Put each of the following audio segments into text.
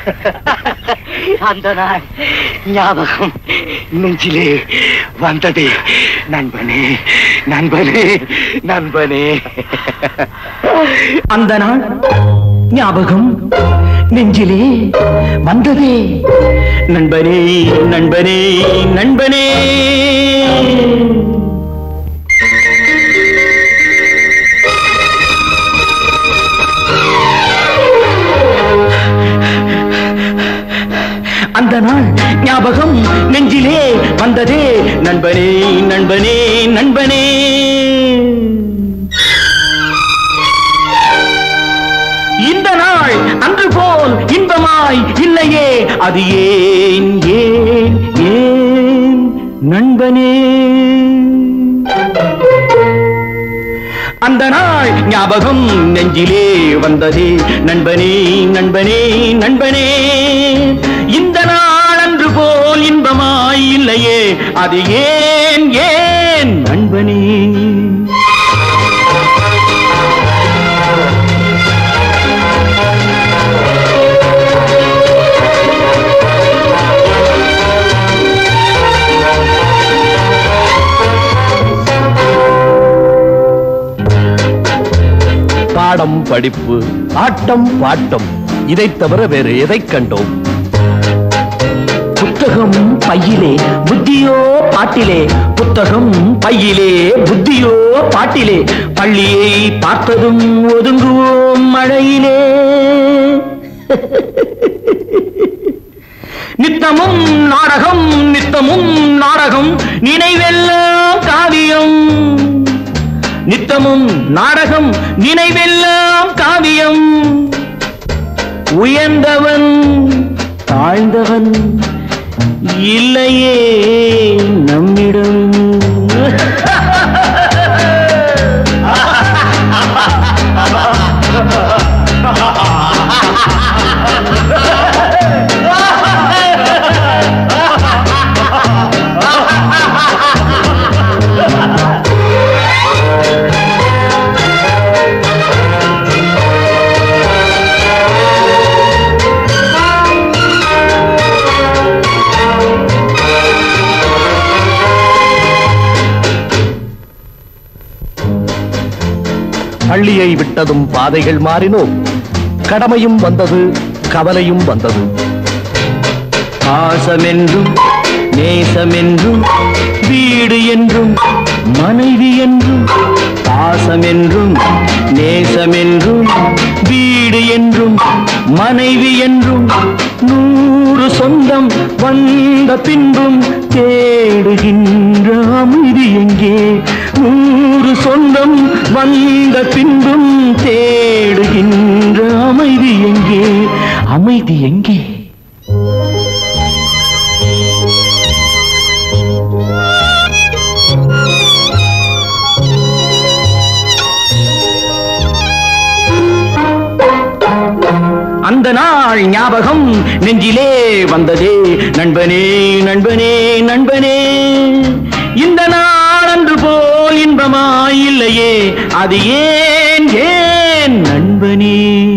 அந்த நாள் ஞாபகம் நெஞ்சிலே வந்தது நண்பனே நண்பனே நண்பனே அந்த நாள் ஞாபகம் நெஞ்சிலே வந்ததே நண்பனே நண்பனே நண்பனே அந்த நாள் ஞாபகம் நெஞ்சிலே வந்ததே நண்பனே நண்பனே நண்பனே இந்த நாள் அன்று போல் இன்பமாய் இல்லையே அது ஏன் ஏன் ஏன் நண்பனே அந்த நாள் ஞாபகம் நெஞ்சிலே வந்ததே நண்பனே நண்பனே நண்பனே இந்த நாள் அன்று போல் இன்பமாய் இல்லையே அது ஏன் ஏன் நண்பனே பாடம் படிப்பு ஆட்டம் பாட்டம் இதைத் தவிர வேறு எதைக் கண்டோம் புத்தகம் பையிலே புத்தியோ பாட்டிலே புத்தகம் பையிலே புத்தியோ பாட்டிலே பள்ளியை பார்த்ததும் ஒதுங்குவோம் மழையிலே நித்தமும் நாடகம் நித்தமும் நாடகம் நினைவெல்லாம் காவியம் நித்தமும் நாடகம் நினைவெல்லாம் காவியம் உயர்ந்தவன் தாழ்ந்தவன் இல்லையே நம்மிடம் பள்ளியை விட்டதும் பாதைகள் மாறினோம் கடமையும் வந்தது கவலையும் வந்தது பாசமென்றும் நேசமென்றும் வீடு என்றும் மனைவி என்றும் பாசமென்றும் நேசமென்றும் வீடு என்றும் மனைவி என்றும் நூறு சொந்தம் வந்த பின்பும் தேடுகின்ற அமைதி எங்கே நூறு சொந்தம் வந்த பின்பும் தேடுகின்ற அமைதி எங்கே அமைதி எங்கே அந்த நாள் ஞாபகம் நெஞ்சிலே வந்ததே நண்பனே நண்பனே நண்பனே இந்த நாள் அன்று போல் இன்பமாய் இல்லையே அது ஏன் ஏன் நண்பனே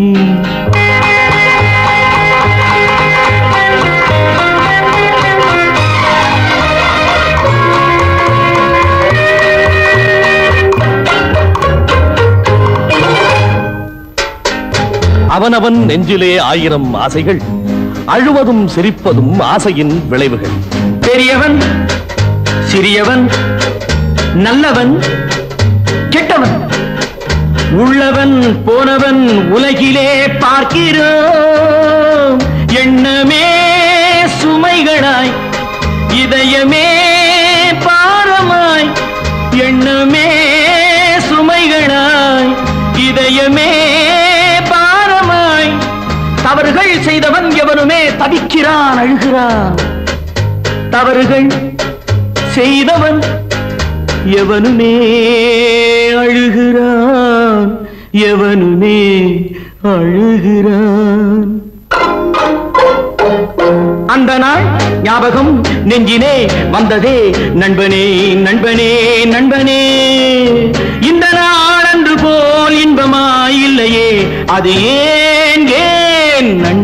அவனவன் நெஞ்சிலே ஆயிரம் ஆசைகள் அழுவதும் சிரிப்பதும் ஆசையின் விளைவுகள் பெரியவன் சிறியவன் நல்லவன் கெட்டவன் உள்ளவன் போனவன் உலகிலே பார்க்கிறோம் எண்ணமே சுமைகளாய் இதயமே பாரமாய் எண்ணமே சுமைகளாய் இதயமே பாரமாய் தவறுகள் செய்தவன் எவனுமே தவிக்கிறான் அழுகிறான் தவறுகள் செய்தவன் எவனுமே அழுகிறான் எவனுமே அழுகிறான் அந்த நாள் ஞாபகம் நெஞ்சினே வந்ததே நண்பனே நண்பனே நண்பனே இந்த நாள் அன்று போல் இன்பமாய் இல்லையே அது ஏன் ஏன் நண்பனே